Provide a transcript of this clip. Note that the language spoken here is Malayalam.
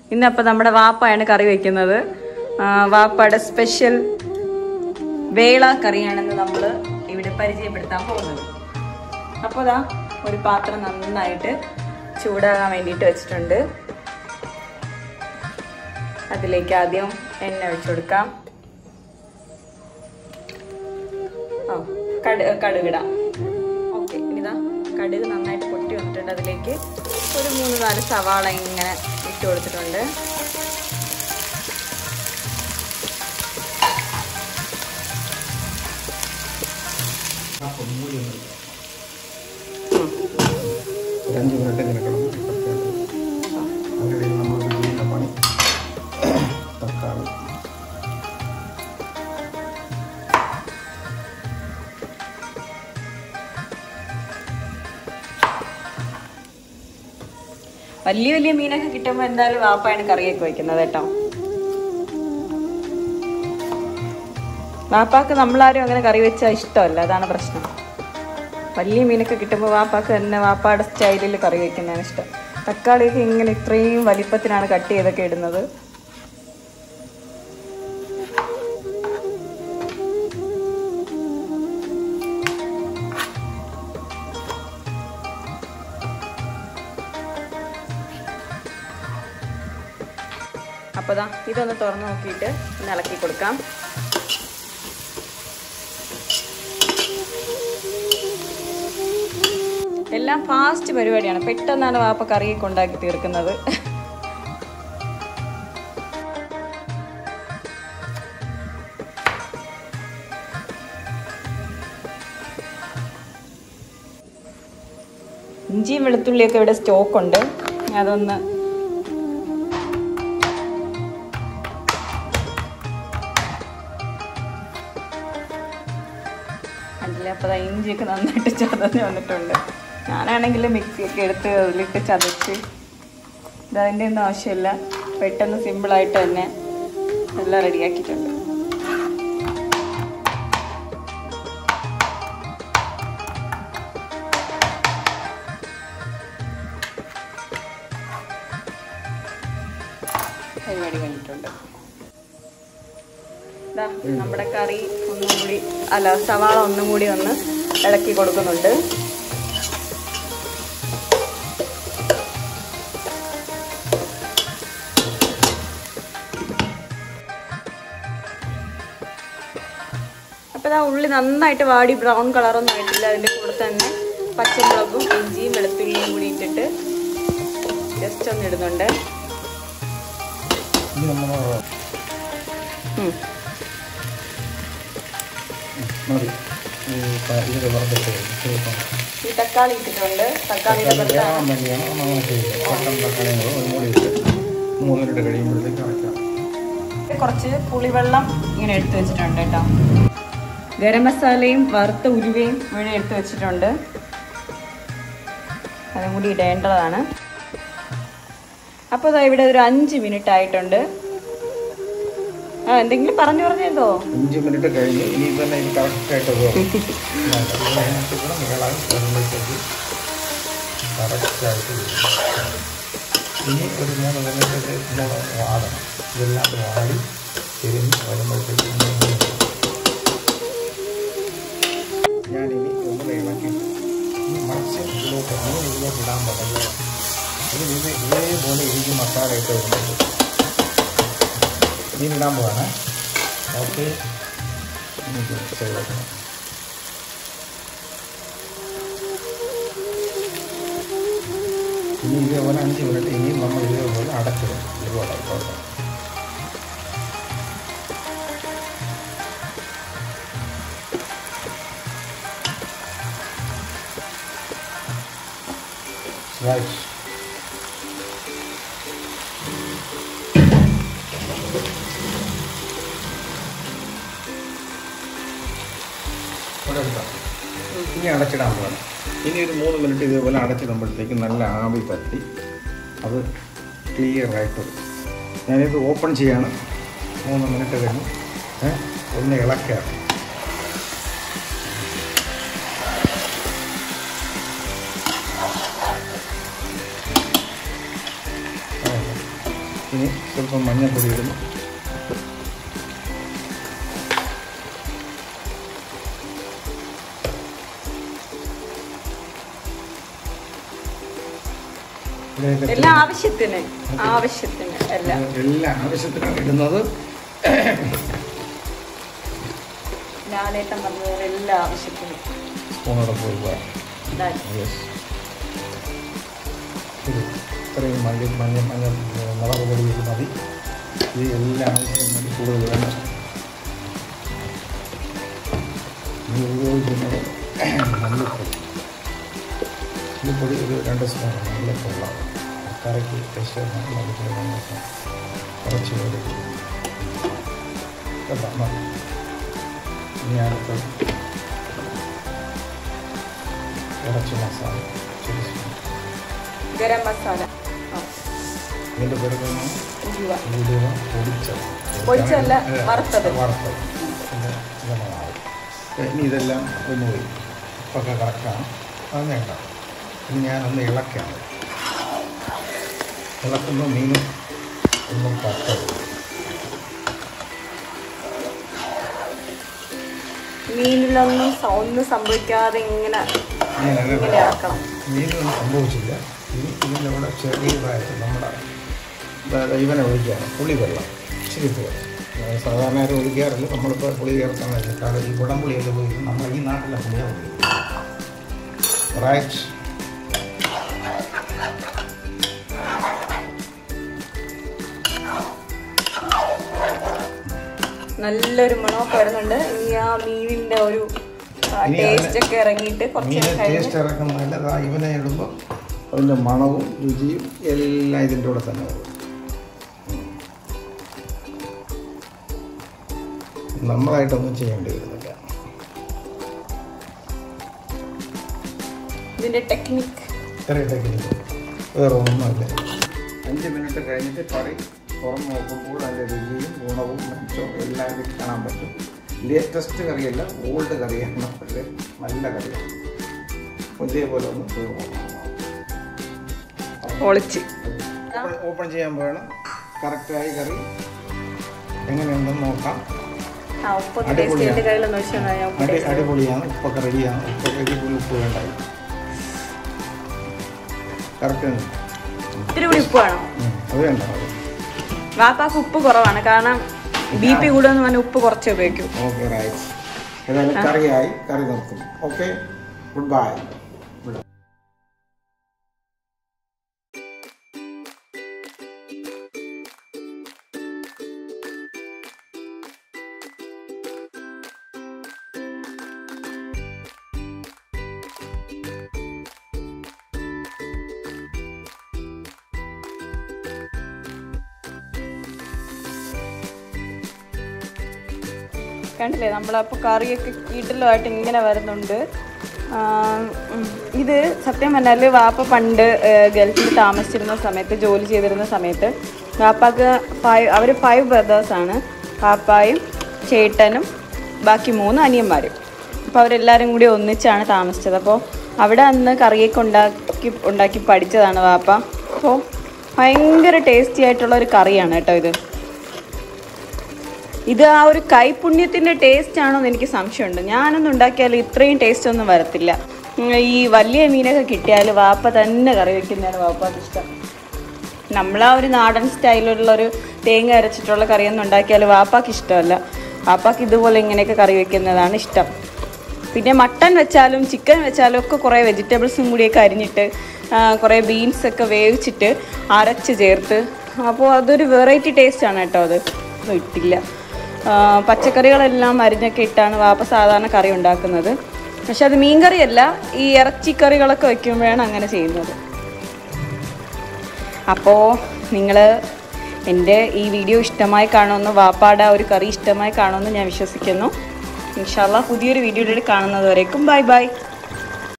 ഇന്നപ്പോൾ നമ്മുടെ വാപ്പയാണ് കറി വെക്കുന്നത് ആ, വാപ്പയുടെ സ്പെഷ്യൽ വേള കറിയാണെന്ന് നമ്മൾ ഇവിടെ പരിചയപ്പെടുത്താൻ പോകുന്നത് അപ്പോൾ അതാ ഒരു പാത്രം നന്നായിട്ട് ചൂടാകാൻ വേണ്ടിയിട്ട് വെച്ചിട്ടുണ്ട് അതിലേക്ക് ആദ്യം എണ്ണ ഒഴിച്ചു കൊടുക്കാം ആ കടു കടുകിടാം ഓക്കെ ഇനിതാ കടുക് നന്നായിട്ട് പൊട്ടി വന്നിട്ടുണ്ട് അതിലേക്ക് ഒരു മൂന്ന് നാല് സവാള ഇങ്ങനെ ഇട്ട് കൊടുത്തിട്ടുണ്ട് ഒരു അഞ്ച് മിനിറ്റ് ഇങ്ങനെ കിടന്നു അങ്ങനെ നമ്മൾ ചെയ്യുന്ന പണി തക്കാളി വലിയ വലിയ മീനൊക്കെ കിട്ടുമ്പോൾ എന്തായാലും വാപ്പയാണ് കറിയൊക്കെ വെക്കുന്നത് കേട്ടോ വാപ്പാക്ക് നമ്മളാരും അങ്ങനെ കറി വെച്ചാൽ ഇഷ്ടമല്ല അതാണ് പ്രശ്നം വലിയ മീനൊക്കെ കിട്ടുമ്പോൾ വാപ്പാക്ക് തന്നെ വാപ്പായുടെ സ്റ്റൈലിൽ കറി വെക്കുന്നതാണ് ഇഷ്ടം തക്കാളിയൊക്കെ ഇങ്ങനെ ഇത്രയും വലിപ്പത്തിനാണ് കട്ട് ചെയ്തൊക്കെ ഇടുന്നത് അപ്പോൾ ദാ ഇതൊന്ന് തുറന്ന് നോക്കിയിട്ട് ഒന്ന് ഇളക്കി കൊടുക്കാം എല്ലാം ഫാസ്റ്റ് പരിപാടിയാണ് പെട്ടെന്നാണ് വാപ്പ കറിയൊക്കെ ഉണ്ടാക്കി തീർക്കുന്നത് ഇഞ്ചിയും വെളുത്തുള്ളിയൊക്കെ ഇവിടെ സ്റ്റോക്ക് ഉണ്ട് അതൊന്ന് കണ്ടില്ലേ അപ്പോൾ ദാ ഇഞ്ചിയൊക്കെ നന്നായിട്ട് ചതഞ്ഞ് വന്നിട്ടുണ്ട് ഞാനാണെങ്കിൽ മിക്സിയൊക്കെ എടുത്ത് അതിലിട്ട് ചതച്ച് ഇതതിൻ്റെ ഒന്നും ആവശ്യമില്ല പെട്ടെന്ന് സിമ്പിളായിട്ട് തന്നെ എല്ലാം റെഡിയാക്കിയിട്ടുണ്ട് പരിപാടി കഴിഞ്ഞിട്ടുണ്ട് ദാ നമ്മുടെ കറി ഒന്നും കൂടി അല്ല സവാള ഒന്നും കൂടി ഒന്ന് ഇളക്കി കൊടുക്കുന്നുണ്ട് അപ്പോൾ ആ ഉള്ളി നന്നായിട്ട് വാടി ബ്രൗൺ കളറൊന്നും ആയിട്ടില്ല അതിൻ്റെ കൂടെ തന്നെ പച്ചമുളകും ഇഞ്ചിയും വെളുത്തുള്ളിയും കൂടി ഇട്ടിട്ട് ജസ്റ്റ് ഒന്ന് ഇടുന്നുണ്ട് ഇനി നമ്മൾ ഉം. മതി ഈ പ- ഇത് വറുത്തിട്ട് ചേർക്കണം. ഈ തക്കാളി ഇട്ടിട്ടുണ്ട് തക്കാളിയുടെ തക്കാളി പുറത്താണ് വേവാൻ വേണ്ടിയാണ് നമ്മൾ അങ്ങനെ ചെയ്യുന്നത് പട്ടം തക്കാളിയും കൂടെ ഒരു മൂടി ഇട്ട് മൂന്ന് മിനിറ്റ് കഴിയുമ്പോഴത്തേക്ക് അടയ്ക്കാം കുറച്ച് പുളിവെള്ളം ഇങ്ങനെ എടുത്തു വെച്ചിട്ടുണ്ട് കേട്ടോ ഗരം മസാലയും വറുത്ത ഉലുവയും ഇവിടെ എടുത്തു വെച്ചിട്ടുണ്ട് അതും കൂടി ഇടേണ്ടതാണ് അപ്പോൾ ദാ ഇവിടെ ഒരു അഞ്ച് മിനിറ്റ് ആയിട്ടുണ്ട് ആ എന്തെങ്കിലും പറഞ്ഞു പറഞ്ഞേതോ അഞ്ച് മിനിറ്റ് കഴിഞ്ഞ് ഇനി തന്നെ ഇത് കറക്റ്റായിട്ട് പോകും അതിനകത്ത് കൂടെ നീളാൻ വരുമ്പോഴത്തേക്ക് കറക്റ്റായിട്ട് വരും. ഇനി ഒരു മൂന്ന് മിനിറ്റ് മൂന്ന് വാടണം ഇതെല്ലാം കൂടെ വാടി തിരിഞ്ഞ് വരുമ്പോഴത്തേക്ക് ഇങ്ങനെ ഇങ്ങനെ വരും. ഞാനിനി ഒന്ന് ഇളക്കി ഈ മത്സ്യം ഇതിലോട്ട് മീൻ ഇതിലോട്ട് ഇടാൻ പറ്റില്ല ഇത് ഇത് ഇതേപോലെ ഇരിക്കും മസാല ഇട്ട് വരുന്നത് മീൻ ഇടാൻ പോവാണ് ഓക്കെ ചെയ്തേക്കണം ഇനി ഇതേപോലെ അഞ്ച് മിനിറ്റ് ഇനിയും നമ്മൾ ഇതേപോലെ അടച്ചിടും ഇതുപോലെ കുഴപ്പം Right. ഇവിടെ എടുക്കാം. ഇനി അടച്ചിടാൻ പോകണം ഇനി ഒരു മൂന്ന് മിനിറ്റ് ഇതേപോലെ അടച്ചിടുമ്പോഴത്തേക്ക് നല്ല ആവി പറ്റി അത് ക്ലിയർ ആയിട്ട് വരും. ഞാനിത് ഓപ്പൺ ചെയ്യാണ് മൂന്ന് മിനിറ്റ് കഴിഞ്ഞ് ഏ, ഒന്ന് ഇളക്കുക ഇനി സ്വല്പം മഞ്ഞൾപ്പൊടി ഇടുന്നു ഇതിലേക്ക് എല്ലാ ആവശ്യത്തിന് ആവശ്യത്തിന് എല്ലാം എല്ലാ ആവശ്യത്തിനും ഇടുന്നത് ലാലേട്ടൻ പറഞ്ഞ എല്ലാ ആവശ്യത്തിനും സ്പൂണോടെ പോയി പോകാം ഇതായി. യെസ് ഇത് ഇത്രയും മഞ്ഞ മഞ്ഞ മഞ്ഞ മുളക് പൊടി ഇത് മതി ഇത് എല്ലാ ആവശ്യത്തിനും വേണ്ടി കൂടുതൽ വേണ്ട ഇത് ഉപയോഗിക്കുന്നത് മല്ലിപ്പൊടി മല്ലിപ്പൊടി ഒരു രണ്ട് സ്പൂൺ മല്ലിപ്പൊള്ള കറിക്ക് ടേസ്റ്റ് മല്ലിപ്പൊടി നമുക്ക് കുറച്ച് കൂടി കേട്ടോ മതി. ഇനി അടുത്ത് കുറച്ച് മസാല ചില്ലി സ്പൂൺ ഗരം മസാല ആ, ഇതിൻ്റെ പേര് തന്നെ ഉലുവ. ഉലുവ പൊടിച്ചത് പൊടിച്ചതല്ല, വറുത്തത്. വറുത്തത് പിന്നെ ഇങ്ങനെ മാറി ഇനി ഇതെല്ലാം ഒന്ന് പോയി ഉപ്പൊക്കെ കറക്റ്റാണ് അത് വേണ്ട ഇനി ഞാനൊന്ന് ഇളക്കാണ് ഇളക്കുമ്പോൾ മീനും ഒന്നും പറ്റത് മീനിലൊന്നും സ- ഒന്നും സംഭവിക്കാതെ ഇങ്ങനെ ഇങ്ങനെ ഇങ്ങനെ ഇറക്കണം മീനൊന്നും സംഭവിച്ചില്ല ഇനി ഇതിൻ്റെ കൂടെ ചെറിയതായിട്ട് നമ്മുടെ അതായത് ഇവനെ ഒഴിക്കുകയാണ് പുളി വെള്ളം ഇച്ചിരി പോലെ അതായത് സാധാരണ ആരും ഒഴിക്കാറില്ല നമ്മളിപ്പോൾ പുളി ചേർക്കാൻ വേണ്ടി കാരണം ഈ കുടം പുളിയൊക്കെ ഉപയോഗിക്കും നമ്മൾ ഈ നാട്ടിലെ പുളിയാണ് ഉപയോഗിക്കുന്നത് റൈറ്റ് നല്ലൊരു മണമൊക്കെ വരുന്നുണ്ട് ഇനി ആ മീനിന്റെ ഒരു ഇനി ടേസ്റ്റ് അതിന് ഒക്കെ ഇറങ്ങിയിട്ട് കുറച്ച് മീൻ കഴിഞ്ഞ് ടേസ്റ്റ് ഇറക്കുന്നതല്ല ദാ ഇവനെ ഇടുമ്പോൾ അതിൻ്റെ മണവും രുചിയും എല്ലാം ഇതിൻ്റെ കൂടെ തന്നെ വരും നമ്മളായിട്ടൊന്നും ചെയ്യേണ്ടി വരുന്നില്ല ഇതിന്റെ ടെക്നിക് ഇത്രയും ടെക്നിക്ക് വേറെ ഒന്നുമില്ല അഞ്ച് മിനിറ്റ് കഴിഞ്ഞിട്ട് കറി തുറന്ന് നോക്കുമ്പോൾ അതിൻ്റെ രുചിയും ഗുണവും മെച്ചവും എല്ലാം ഇതിൽ കാണാൻ പറ്റും ലേറ്റസ്റ്റ് കറിയല്ല ഓൾഡ് കറിയാണ് പക്ഷേ നല്ല കറിയാണ് ഇതേപോലെ ഒന്ന് തീർന്നു ഒളിച്ച് ഓപ്പൺ ചെയ്യാൻ വേണം കറക്റ്റായി കറി എങ്ങനെയുണ്ടെന്ന് നോക്കാം ആ ഉപ്പൊക്കെ ടേസ്റ്റ് അടിപൊളിയാണ്. എന്റെ കയ്യിലൊന്ന് ഒഴിച്ചു ഞാൻ ഉപ്പ് അടി taste അടിപൊളിയാണ് ഉപ്പൊക്കെ റെഡിയാണ് ഉപ്പൊക്കെ ഇടിപൊളി ഉപ്പ് വേണ്ടായി കറക്റ്റ് ഇത്തിരി കൂടി ഉപ്പ് വേണം അത് വേണ്ട അത് വാപ്പാക്ക് ഉപ്പ് കുറവാണ് കാരണം ബി പി കൂടുതലെന്ന് പറഞ്ഞാൽ ഉപ്പ് കുറച്ച് ഉപയോഗിക്കും ഓക്കെ റൈറ്റ് ഏതായാലും കറിയായി കറി നിർത്തും ഓക്കെ ഗുഡ് ബൈ കണ്ടില്ലേ നമ്മളപ്പോൾ കറിയൊക്കെ കീട്ടലുമായിട്ട് ഇങ്ങനെ വരുന്നുണ്ട് ആ, ഉം. ഇത് സത്യം പറഞ്ഞാൽ വാപ്പ പണ്ട് ഏഹ്, ഗൾഫിൽ താമസിച്ചിരുന്ന സമയത്ത് ജോലി ചെയ്തിരുന്ന സമയത്ത് വാപ്പാക്ക് ഫൈവ് അവർ ഫൈവ് ബ്രദേഴ്സാണ് പാപ്പായും ചേട്ടനും ബാക്കി മൂന്ന് അനിയന്മാരും അപ്പോൾ അവരെല്ലാവരും കൂടി ഒന്നിച്ചാണ് താമസിച്ചത് അപ്പോൾ അവിടെ അന്ന് കറിയൊക്കെ ഉണ്ടാക്കി ഉണ്ടാക്കി പഠിച്ചതാണ് വാപ്പ അപ്പോൾ ഭയങ്കര ടേസ്റ്റി ആയിട്ടുള്ള ഒരു കറിയാണ് കേട്ടോ ഇത് ഇത് ആ ഒരു കൈപുണ്യത്തിന്റെ ടേസ്റ്റ് ആണോ എന്ന് എനിക്ക് സംശയമുണ്ട് ഞാനൊന്നും ഉണ്ടാക്കിയാൽ ഇത്രയും ടേസ്റ്റ് ഒന്നും വരത്തില്ല ഉം, ഈ വലിയ മീനൊക്കെ കിട്ടിയാൽ വാപ്പ തന്നെ കറി വെക്കുന്നതാണ് വാപ്പാക്ക് ഇഷ്ടം നമ്മളാ ഒരു നാടൻ സ്റ്റൈലിലുള്ള ഒരു തേങ്ങ അരച്ചിട്ടുള്ള കറിയൊന്നും ഉണ്ടാക്കിയാൽ വാപ്പാക്ക് ഇഷ്ടമല്ല വാപ്പാക്ക് ഇതുപോലെ ഇങ്ങനെയൊക്കെ കറി വെക്കുന്നതാണ് ഇഷ്ടം പിന്നെ മട്ടൺ വെച്ചാലും ചിക്കൻ വെച്ചാലും ഒക്കെ കുറേ വെജിറ്റബിൾസും കൂടിയൊക്കെ അരിഞ്ഞിട്ട് ആ, കുറേ ബീൻസ് ഒക്കെ വേവിച്ചിട്ട് അരച്ച് ചേർത്ത് അപ്പോൾ അതൊരു വെറൈറ്റി ടേസ്റ്റ് ആണ് കേട്ടോ അത് ഒന്നും ഇട്ടില്ല ആ, പച്ചക്കറികളെല്ലാം അരിഞ്ഞൊക്കെ ഇട്ടാണ് വാപ്പ സാധാരണ കറി ഉണ്ടാക്കുന്നത് പക്ഷെ അത് മീൻ കറിയല്ല ഈ ഇറച്ചിക്കറികളൊക്കെ വെക്കുമ്പോഴാണ് അങ്ങനെ ചെയ്യുന്നത് അപ്പോൾ നിങ്ങൾ എൻ്റെ ഈ വീഡിയോ ഇഷ്ടമായി കാണുമെന്ന് വാപ്പാടെ ആ ഒരു കറി ഇഷ്ടമായി കാണുമെന്ന് ഞാൻ വിശ്വസിക്കുന്നു ഇൻഷാല്ല പുതിയൊരു വീഡിയോയിൽ കാണുന്നത് വരേക്കും ബൈ ബൈ